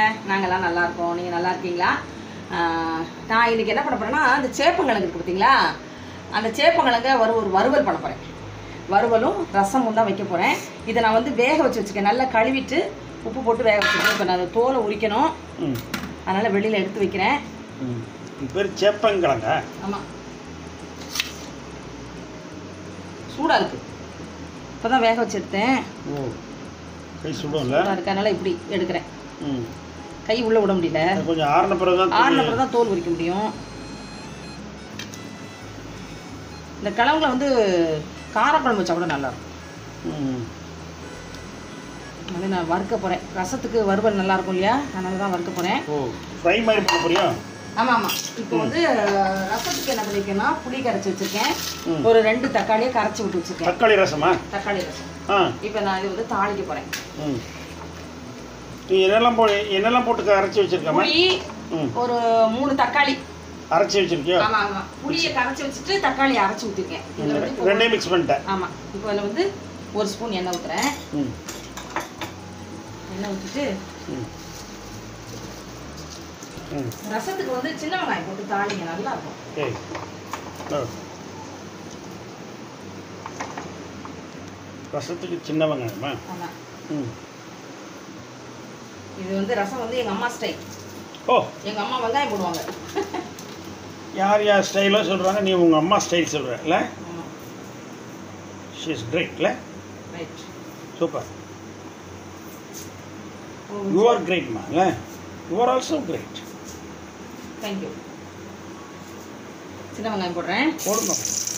நாங்கெல்லாம் நல்லா இருக்கோம் நீங்கள் நல்லா இருக்கீங்களா ஆஹ், நான் இன்னைக்கு என்ன பண்ண போறேன்னா அந்த சேப்பங்கிழங்கு இருக்கு பார்த்தீங்களா அந்த சேப்பங்கிழங்க வறு ஒரு வறுவல் பண்ண போகிறேன் வறுவலும் ரசமும் தான் வைக்க போகிறேன் இதை நான் வந்து வேக வச்சு வச்சுருக்கேன் நல்லா கழுவிட்டு உப்பு போட்டு வேக வச்சுருக்கேன் இப்போ நான் அதை தோலை உரிக்கணும் ம் அதனால் வெளியில் எடுத்து வைக்கிறேன் ம் இது பேர் சேப்பங்கிழங்க ஆமாம் சூடாக இருக்குது இப்போ தான் வேக வச்சு எடுத்தேன் ஓ கை சுடும்ல சூடாக இருக்கு அதனால் இப்படி எடுக்கிறேன் ம் கை உள்ளே விட முடியல அது கொஞ்சம் ஆறின பிறகு தான் ஆறின அப்புறம் தான் தோல் உரிக்க முடியும் இந்த கிழங்குல வந்து காரக்குழம்பு வச்சா கூட நல்லா இருக்கும் ம் அது நான் வறுக்க போகிறேன் ரசத்துக்கு வறுவல் நல்லா இருக்கும் இல்லையா அதனால தான் வறுக்க போகிறேன் ஓ ஃப்ரை மாதிரி பண்ண போறியா ஆமாம் ஆமாம் இப்போ வந்து ரசத்துக்கு என்ன பண்ணியிருக்கேன்னா புளி கரைச்சி வச்சுருக்கேன் ம். ஒரு ரெண்டு தக்காளியை கரைச்சி விட்டு வச்சுருக்கேன் தக்காளி ரசமா தக்காளி ரசம் ஆ இப்போ நான் இது வந்து தாளிக்க போகிறேன் ம் நீ என்னெல்லாம் போ என்னெல்லாம் போட்டு அரைச்சி வச்சிருக்கமா புளி ம் ஒரு மூணு தக்காளி அரைச்சி வச்சிருக்கியா ஆமாம் ஆமாம் புளியை கரைச்சி வச்சுட்டு தக்காளி அரைச்சி ஊற்றிருக்கேன் இதில் வந்து இப்போ ரெண்டையும் மிக்ஸ் பண்ணிட்டேன் ஆமாம் இப்போ அதில் வந்து ஒரு ஸ்பூன் எண்ணெய் ஊற்றுறேன் ம் எண்ணெய் ஊற்றிட்டு ம் ம் ரசத்துக்கு வந்து சின்ன வெங்காயம் போட்டு தாளிங்க நல்லா இருக்கும் ஏய் ஓ ரசத்துக்கு சின்ன வெங்காயமா ஆமாம் ம் இது வந்து ரசம் வந்து எங்கள் அம்மா ஸ்டைல் ஓ எங்கள் அம்மா வெங்காயம் போடுவாங்க யார் யார் ஸ்டைலோ சொல்கிறாங்க நீ உங்கள் அம்மா ஸ்டைல் சொல்கிறல ஆமாம் ஷி இஸ் கிரேட்ல ரைட் சூப்பர் யூ ஆர் கிரேட்மா இல்ல you are also great thank you சின்ன வெங்காயம் போடுறேன் போடுங்க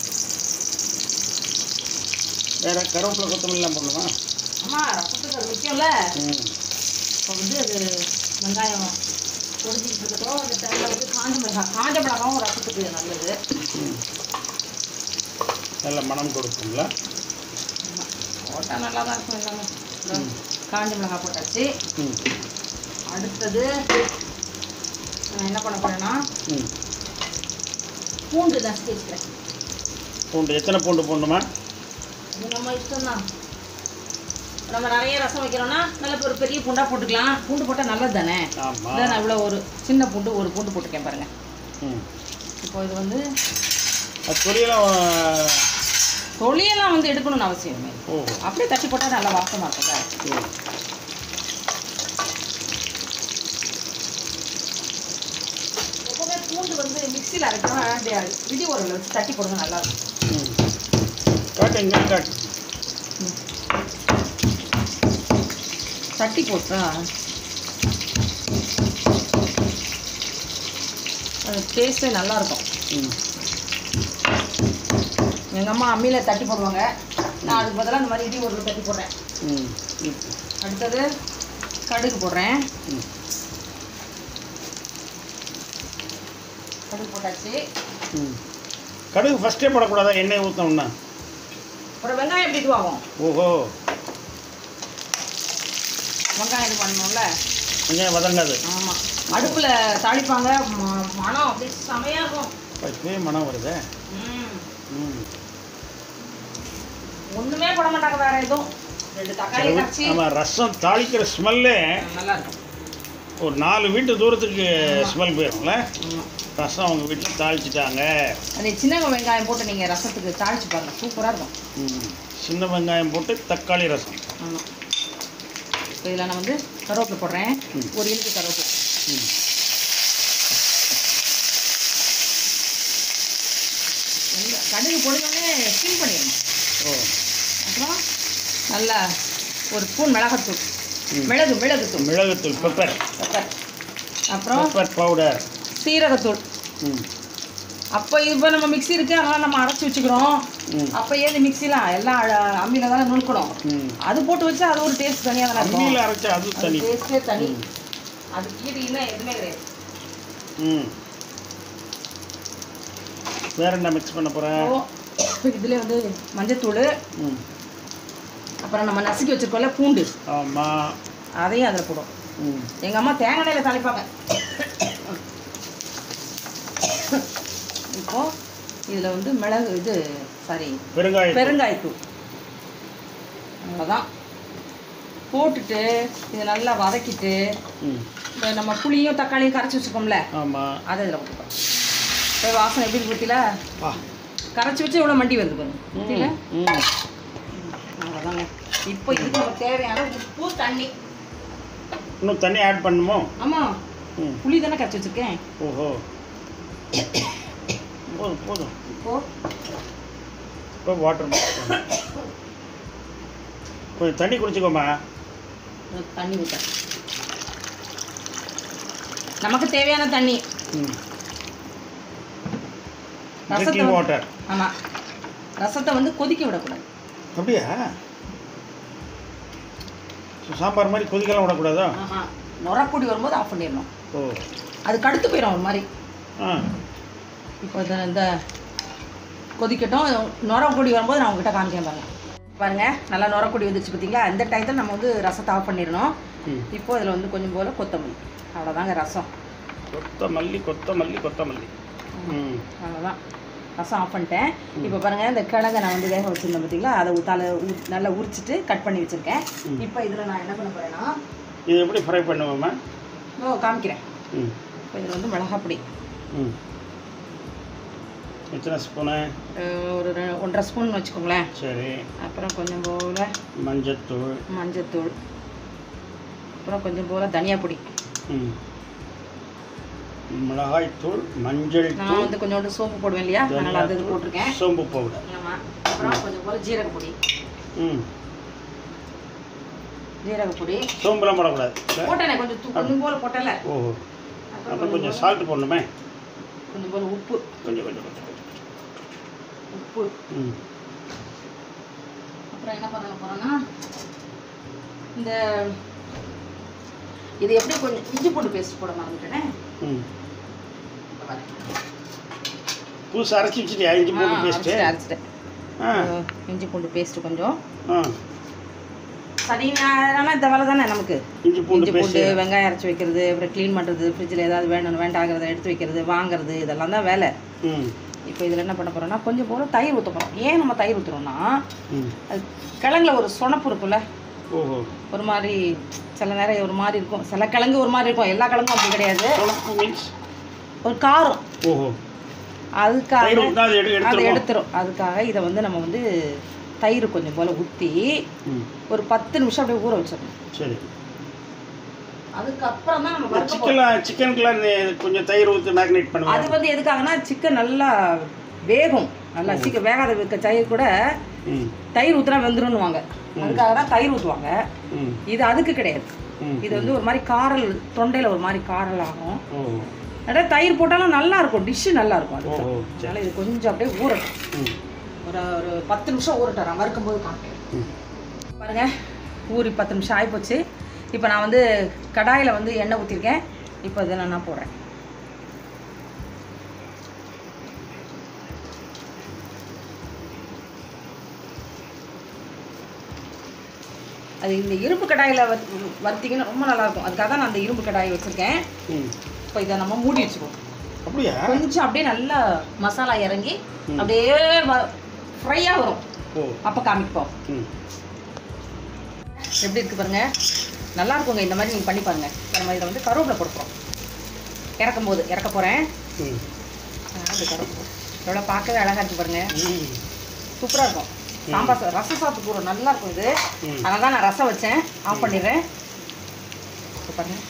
வேற கருவேப்பிலை கொத்தமல்லாம் போடணுமா அம்மா ரசத்துக்கு அது முக்கியம்ல ம் இப்போ வந்து அது வெங்காயம் பொரிஞ்சிட்டு இருக்கட்டும் அந்த டைமில் வந்து காஞ்ச மிளகாய் காஞ்ச மிளகாவும் ரசத்துக்கு நல்லது ம் நல்ல மனம் கொடுக்குங்களா ஆமாம் போட்டால் நல்லா தான் இருக்கும் எல்லாமே இதோ ம். காஞ்ச மிளகாய் போட்டாச்சு ம் அடுத்தது நான் என்ன பண்ண போறேன்னா ம் பூண்டு நசுக்கி வச்சுக்கிறேன் பூண்டு எத்தனை பூண்டு போடணுமா இது நம்ம இஷ்டம்தான் நம்ம நிறைய ரசம் வைக்கிறோம்னா நல்ல ஒரு பெரிய பூண்டா போட்டுக்கலாம் பூண்டு போட்டால் நல்லது தானே ஆமாம் இதான் நான் இவ்வளோ ஒரு சின்ன பூண்டு ஒரு பூண்டு போட்டுக்கேன் பாருங்க ம் இப்போ இது வந்து அது பொரியலாம் தொலியெல்லாம் வந்து எடுக்கணும்னு அவசியம் இல்லை ஓ அப்படியே தட்டி போட்டால் நல்லா வாசமாக இருக்குல்ல ஓ எப்பவுமே பூண்டு வந்து மிக்சியில் அரைக்கணும் அப்படி விதி உரல் வச்சு தட்டி போடுங்க நல்லா இருக்கும் ம் காட்டு எங்கே காட்டு தட்டி போட்டா அது டேஸ்ட்டே நல்லா இருக்கும் ம் எங்கள் அம்மா அம்மியில் தட்டி போடுவாங்க நான் அதுக்கு பதிலாக இந்த மாதிரி இடி ஒரு தட்டி போடுறேன் ம் இப்போ அடுத்தது கடுகு போடுறேன் ம் கடுகு போட்டாச்சு ம் கடுகு ஃபஸ்ட்டே போடக்கூடாதா எண்ணெய் ஊற்றணும்னா அப்புறம் வெங்காயம் எப்படி இதுவாகும் ஓஹோ வெங்காயம் இது பண்ணணும்ல வெங்காயம் வதங்காது ஆமாம் அடுப்பில் தாளிப்பாங்க ம- மனம் அப்படியே செமையாக இருக்கும் இப்போயே மனம் வருதே ம் ம் ஒன்றுமே போட மாட்டாங்க வேற எதுவும் ரெண்டு தக்காளி கரைச்சி ஆமாம் ரசம் தாளிக்கிற ஸ்மெல்லே நல்லா இருக்கும் ஒரு நாலு வீட்டு தூரத்துக்கு ஸ்மெல் போயிடும்ல ஆமாம் ரசம் அவங்க வீட்டில் தாளிச்சிட்டாங்க அது சின்ன வெங்காயம் போட்டு நீங்கள் ரசத்துக்கு தாளிச்சு பாருங்க சூப்பராக இருக்கும் ம் சின்ன வெங்காயம் போட்டு தக்காளி ரசம் ஆமாம் இப்போ இதில் நான் வந்து கருவேப்பிலை போடுறேன் ம். ஒரு இழுக்கு கருவேப்பிலை ம் வெங்க- கடுகு பொடினோடனே ஸ்டீம் பண்ணிடணும் ஓ அப்புறம் நல்லா ஒரு ஸ்பூன் மிளகாத்தூள் ம். மிளகு மிளகுத்தூள் மிளகுத்தூள் பெப்பர் பெப்பர் அப்புறம் பெப்பர் பவுடர் சீரகத்தூள் ம் அப்போ இப்போ நம்ம மிக்ஸி இருக்கு அதனால நம்ம அரைச்சி வச்சுக்கிறோம் ம் அப்போ ஏது மிக்ஸிலாம் எல்லாம் அ- அம்மியில தானே நுணுக்கணும் ம் அது போட்டு வச்சா அது ஒரு டேஸ்ட் தனியாக தானே இருக்கும் அம்மியில் அரைச்சா அது அது தனி டேஸ்ட்டே தனி ம். அது கீரின்னா எதுவுமே கிடையாது ம் வேற என்ன மிக்ஸ் பண்ண போகிறேன் இப்போ இதுலேயே வந்து மஞ்சத்தூள் ம் அப்புறம் நம்ம நசுக்கி வச்சிருக்கோம்ல பூண்டு ஆமாம் அதையும் அதில் போடும் ம் எங்கள் அம்மா தேங்காய் எண்ணெயில தாளிப்பாங்க இப்போ இதில் வந்து மிளகு இது சாரி பெருங்காயம் பெருங்காயத்தூள் அவ்வளோதான் போட்டுட்டு இதை நல்லா வதக்கிட்டு ம் இந்த நம்ம புளியும் தக்காளியும் கரைச்சி வச்சுருக்கோம்ல ஆமாம் அதை இதில் போட்டுக்கலாம் இப்போ வாசனை எப்படி இருக்கு பத்தியில வா கரைச்சி வச்சு எவ்வளோ மண்டி வருது பாருங்க பத்தியில ம் அவ்வளோதாங்க இப்போ இதுக்கு நமக்கு தேவையான உப்பு தண்ணி இன்னும் தண்ணி ஆட் பண்ணுமோ ஆமாம் ம் புளி தானே கரைச்சி வச்சுருக்கேன் ஓஹோ போதும் போதும் இப்போது இப்போ வாட்டர் கொஞ்சம் தண்ணி குடிச்சுக்கோமா தண்ணி ஊற்ற நமக்கு தேவையான தண்ணி ம் ரசத்தை ட்ரிங்கிங் வந்து- வாட்டர் ஆமாம் ரசத்தை வந்து கொதிக்க விடக்கூடாது அப்படியா So, சாம்பார் மாதிரி கொதிக்கலாம் விடக்கூடாதா ஆஹா நுரப்பொடி வரும்போது ஆஃப் பண்ணிடணும் ஓ அதுக்கு அடுத்து போயிடும் ஒரு மாதிரி ஆ இப்போ இந்த இந்த கொதிக்கட்டும் நுரப்பொடி வரும்போது நான் உங்ககிட்ட காமிக்கிறேன் பாருங்க பாருங்க நல்லா நுரப்பொடி வந்துச்சு பார்த்தீங்களா இந்த டயத்தில் நம்ம வந்து ரசத்தை ஆஃப் பண்ணிடணும் ம் இப்போ இதில் வந்து கொஞ்சம் போல் கொத்தமல்லி அவ்வளோதாங்க ரசம் கொத்தமல்லி கொத்தமல்லி கொத்தமல்லி ம் அவ்வளோதான் ரசம் ஆஃப் பண்ணிட்டேன் இப்போ பாருங்கள் இந்த கிழங்கை நான் வந்து வேக வச்சுருந்தேன் பார்த்தீங்களா அதை ஊத்தால ஊ நல்லா உரிச்சிட்டு கட் பண்ணி வச்சுருக்கேன் இப்போ இதில் நான் என்ன பண்ண போகிறேன்னா இது எப்படி ஃப்ரை பண்ணுவோம்மா ஓ காமிக்கிறேன் ம் இப்போ இதில் வந்து மிளகாப்பொடி ம் எத்தனை ஸ்பூனு அஹ் ஒரு ரெ- ஒன்றரை ஸ்பூன் வச்சுக்கோங்களேன் சரி அப்புறம் கொஞ்சம் போல் மஞ்சத்தூள் மஞ்சத்தூள் அப்புறம் கொஞ்சம் போல் தனியா பொடி ம் மிளகாய்த்தூள் மஞ்சள் நான் தூள் வந்து கொஞ்சோண்டு சோம்பு போடுவேன் இல்லையா அதனால் அந்த இது போட்டிருக்கேன் சோம்பு பவுடர் ஆமாம் அப்புறம் கொஞ்சம் போல் ஜீரக பொடி ம் ஜீரக பொடி சோம்புலாம் போடக்கூடாது போட்டேனே கொஞ்சம் தூ- கொஞ்சம் போல் போட்டல ஓஹோ அப்புறம் அப்புறம் கொஞ்சம் சால்ட் போடணுமே கொஞ்சம் போல் உப்பு கொஞ்சம் கொஞ்சம் கொஞ்சம் கொஞ்சம் உப்பு ம் அப்புறம் என்ன பண்ண போகிறோன்னா இந்த இது எப்படி கொஞ்சம் இஞ்சி பூண்டு பேஸ்ட் போட மறந்துட்டேனே ம் இப்ப பாருங்க. புதுசு அரைச்சி வச்சுட்டியா இஞ்சி ஆ, பூண்டு பேஸ்ட்டு அரைச்சிட்டேன், அரைச்சிட்டேன் ஆ அஹ் இஞ்சி பூண்டு பேஸ்ட் கொஞ்சம் ஆ சரி ஞாயிறானா இந்த வேலை தானே நமக்கு இஞ்சி பூண்டு இஞ்சி பூண்டு பேஸ்ட்டு வெங்காயம் அரைச்சி வைக்கிறது அப்புறம் க்ளீன் பண்ணுறது ஃப்ரிட்ஜில் ஏதாவது வேணும் வேண்டாங்கிறத எடுத்து வைக்கிறது வாங்குறது இதெல்லாம் தான் வேலை ம் இப்போ இதில் என்ன பண்ண போகிறோம்னா கொஞ்சம் போல தயிர் ஊற்ற போகிறோம் ஏன் நம்ம தயிர் ஊற்றுறோம்னா ம் அது கிழங்குல ஒரு சொனப்பு இருக்குல்ல ஓஹோ ஒரு மாதிரி சில நேரம் ஒரு மாதிரி இருக்கும் சில கிழங்கு ஒரு மாதிரி இருக்கும் எல்லா கிழங்கும் அப்படி கிடையாது குழம்பு மீன்ஸ் ஒரு காரம் ஓஹோ அதுக்காக தயிர் ஊற்றினா அது எடு அதை எடுத்துருவோம் எடுத்துரும் அதுக்காக இதை வந்து நம்ம வந்து தயிர் கொஞ்சம் போல் ஊற்றி ம் ஒரு பத்து நிமிஷம் அப்படியே ஊற வச்சிடணும் சரி அதுக்கப்புறம் தான் நம்ம வறுக்க போறோம். சிக்கன்லாம் சிக்கனுக்குலாம் கொஞ்சம் தயிர் ஊற்றி மேக்னேட் அது பண்ணுவோம் வந்து எதுக்காகனா சிக்கன் நல்லா வேகும் நல்லா சீக்கிரம் வேகாத வைக்க தயிர் கூட ம் தயிர் ஊற்றினா வெந்துருன்னுவாங்க அதுக்காக தான் தயிர் ஊற்றுவாங்க ம் இது அதுக்கு கிடையாது ம் இது வந்து ஒரு மாதிரி காரல் தொண்டையில் ஒரு மாதிரி காரல் ஆகும் ஓஹோ அதாவது தயிர் போட்டாலும் நல்லா இருக்கும் டிஷ்ஷு நல்லா இருக்கும் அதுக்கு ஓஹோ அதனால இது கொஞ்சம் அப்படியே ஊறட்டும் ம் ஒரு ஒரு பத்து நிமிஷம் ஊறட்டும் நான் வறுக்கும்போது காட்டுறேன் ம் பாருங்க ஊறி பத்து நிமிஷம் ஆகிப்போச்சு இப்போ நான் வந்து கடாயில் வந்து எண்ணெய் ஊற்றிருக்கேன் இப்போ இதை நான் போடுறேன் அது இந்த இரும்பு கடாயில் வறுத்தீங்கன்னா ரொம்ப நல்லா இருக்கும் அதுக்காக தான் நான் அந்த இரும்பு கடாயை வச்சுருக்கேன் ம் இப்போ இதை நம்ம மூடி வச்சுக்குவோம் அப்படியா கொஞ்சம் அப்படியே நல்லா மசாலா இறங்கி அப்படியே ஃப்ரையாக வரும் ஓ அப்போ காமிப்போம் ம் எப்படி இருக்கு பாருங்க நல்லா இருக்குங்க இந்த மாதிரி நீங்கள் பண்ணி பாருங்க இப்ப நம்ம இதில் வந்து கருவேப்பிலை கொடுக்குறோம் இறக்கும் போது இறக்க போகிறேன் ம் அப்படி கருவேப்பிலை எவ்வளோ பார்க்கவே அழகாக இருக்கு பாருங்க ம் சூப்பராக இருக்கும் சாம்பார் சா- ரசம் சாத்து கூற நல்லா இருக்கும் இது ம். அதனால தான் நான் ரசம் வச்சேன் ஆஃப் பண்ணிடுறேன் இப்ப பாருங்க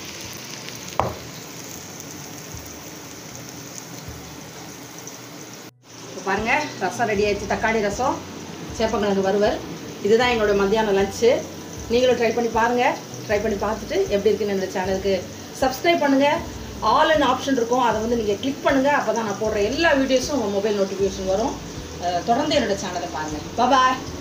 இப்போ பாருங்க ரசம் ரெடி ஆயிடுச்சு தக்காளி ரசம் சேப்பங்கிழங்கு வறுவல் இதுதான் எங்களோட மத்தியானம் லஞ்சு நீங்களும் ட்ரை பண்ணி பாருங்கள் ட்ரை பண்ணி பார்த்துட்டு எப்படி இருக்குன்னு இந்த சேனலுக்கு சப்ஸ்கிரைப் பண்ணுங்கள் ஆல் ஆப்ஷன் இருக்கும் அதை வந்து நீங்கள் கிளிக் பண்ணுங்கள் அப்போ தான் நான் போடுற எல்லா வீடியோஸும் உங்கள் மொபைல் நோட்டிஃபிகேஷன் வரும் அஹ் தொடர்ந்து என்னோட சேனலை பாருங்கள் பாய்